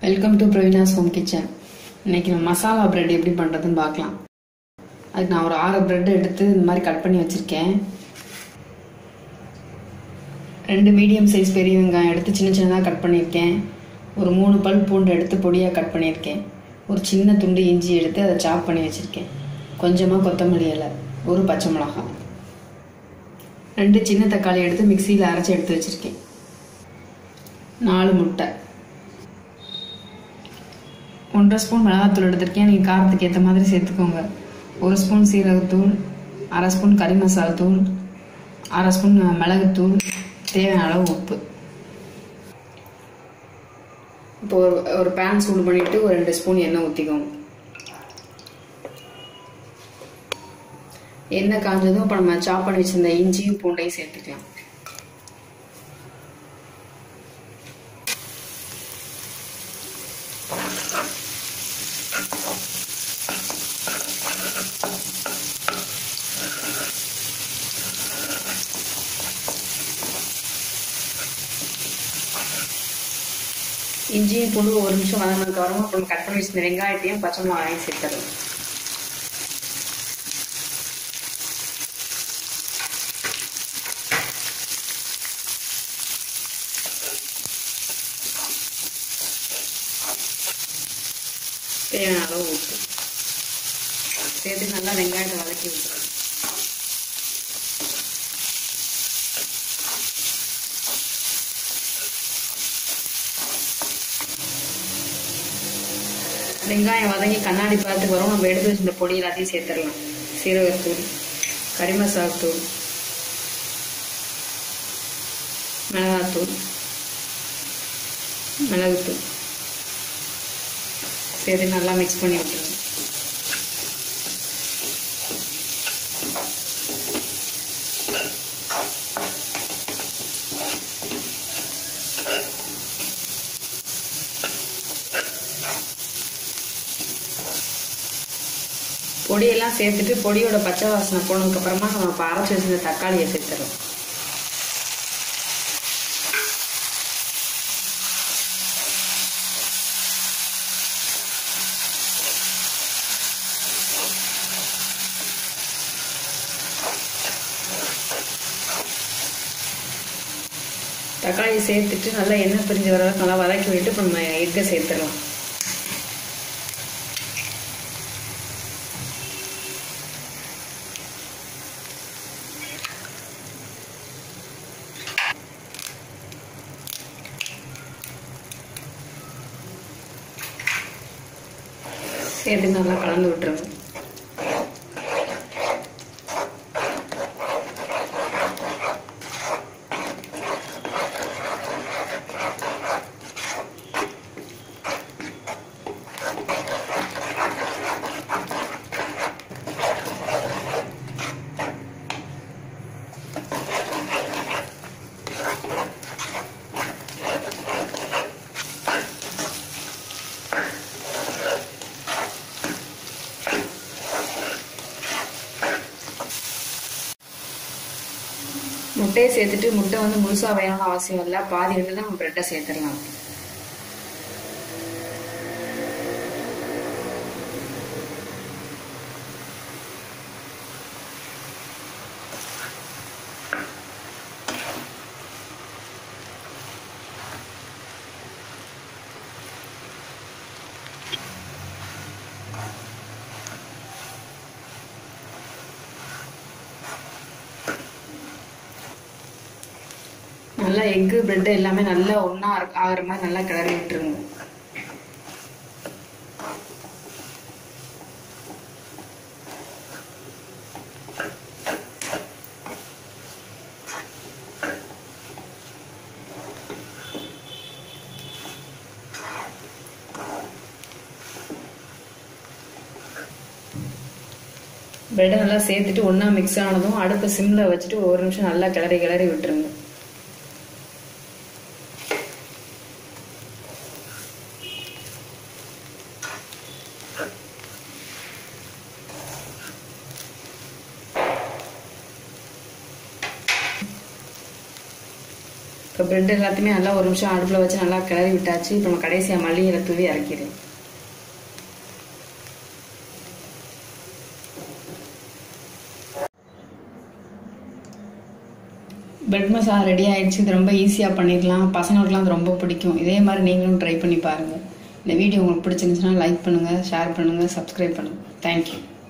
welcome to Praveena's home kitchen இன்னைக்கு நம்ம masala bread எப்படி பண்ணுறதுன்னு பார்க்கலாம் அதுக்கு நான் ஒரு ஆறு பிரெட் எடுத்து இந்த மாதிரி கட் பண்ணி வச்சுருக்கேன் ரெண்டு மீடியம் சைஸ் பெரிய வெங்காயம் எடுத்து சின்ன சின்னதாக கட் பண்ணியிருக்கேன் ஒரு மூணு பல் பூண்டு எடுத்து பொடியாக கட் பண்ணியிருக்கேன் ஒரு சின்ன துண்டு இஞ்சி எடுத்து அதை சாப் பண்ணி வச்சுருக்கேன் கொஞ்சமாக கொத்தமல்லி இலை ஒரு பச்சை மிளகாய் ரெண்டு சின்ன தக்காளி எடுத்து மிக்சியில் அரைச்சி எடுத்து வச்சுருக்கேன் நாலு முட்டை ஒன்றரை ஸ்பூன் மிளகாத்தூள் எடுத்திருக்கேன் நீங்கள் காரத்துக்கு ஏற்ற மாதிரி சேர்த்துக்கோங்க ஒரு ஸ்பூன் சீரகத்தூள் அரை ஸ்பூன் கறி மசாலா தூள் அரை ஸ்பூன் மிளகுத்தூள் தேவையான அளவு உப்பு இப்போ ஒரு ஒரு பேன் சூடு பண்ணிவிட்டு ஒரு ரெண்டு ஸ்பூன் எண்ணெய் ஊற்றிக்கோங்க எண்ணெய் காஞ்சதும் இப்போ நம்ம சாப் பண்ணி வச்சிருந்த இஞ்சியும் பூண்டையும் சேர்த்துக்கலாம் இஞ்சியும் பூண்டு ஒரு நிமிஷம் வதங்கினதுக்கு அப்புறமா அப்புறம் கட் பண்ணி வச்சிருந்த வெங்காயத்தையும் பச்சை மிளகாயும் சேர்த்துடலாம் தேவையான அளவு உப்பு சேர்த்து நல்லா வெங்காயத்தை வதக்கி விட்டுறோம் வெங்காயம் வதங்கி கண்ணாடி பார்த்து வரும் நம்ம எடுத்து வச்சிருந்த பொடி எல்லாத்தையும் சேர்த்துடலாம் சீரகத்தூள் கறி மசாலாத்தூள் மிளகாத்தூள் மிளகுத்தூள் சேர்த்து நல்லா மிக்ஸ் பண்ணி விட்டுருங்க பொடியெல்லாம் சேர்த்துட்டு பொடியோட பச்சை வாசனை போனதுக்கப்புறமா நம்ம இப்போ அரைச்சி வச்சிருந்த தக்காளியை சேர்த்துறோம் தக்காளியை சேர்த்துட்டு நல்லா எண்ணெய் பிரிஞ்சு வர அளவுக்கு நல்லா வதக்கி விட்டு இப்போ நம்ம எக்கை சேர்த்துடலாம் சேர்த்து நல்லா கலந்து விட்டுருங்க முட்டையை சேர்த்துட்டு முட்டை வந்து முழுசாக வேணும்னு அவசியம் இல்லை பாதி வந்து நம்ம ப்ரெட்டை சேர்த்துடலாம் நல்லா எக்கு பிரெட் எல்லாமே நல்லா ஒன்றா ஆகிற மாதிரி நல்லா கிளறி விட்டுருங்க பிரெட்டை நல்லா சேர்த்துட்டு ஒன்றா மிக்ஸ் ஆனதும் அடுப்பை சிம்மில் வச்சுட்டு ஒரு நிமிஷம் நல்லா கிளறி கிளறி விட்டுருங்க இப்போ இப்போ பிரெட் எல்லாத்தையுமே நல்லா ஒரு நிமிஷம் அடுப்பில் வச்சு நல்லா கிளறி விட்டாச்சு இப்போ நம்ம கடைசியாக மல்லி இலை தூவி இறக்கிடுறேன் பிரெட் மசாலா ரெடி ஆயிடுச்சு இது ரொம்ப ஈஸியாக பண்ணிடலாம் பசங்களுக்குலாம் அது ரொம்ப பிடிக்கும் இதே மாதிரி நீங்களும் ட்ரை பண்ணி பாருங்கள் இந்த வீடியோ உங்களுக்கு பிடிச்சிருந்துச்சுன்னா லைக் பண்ணுங்கள் ஷேர் பண்ணுங்கள் சப்ஸ்கிரைப் பண்ணுங்கள் தேங்க்யூ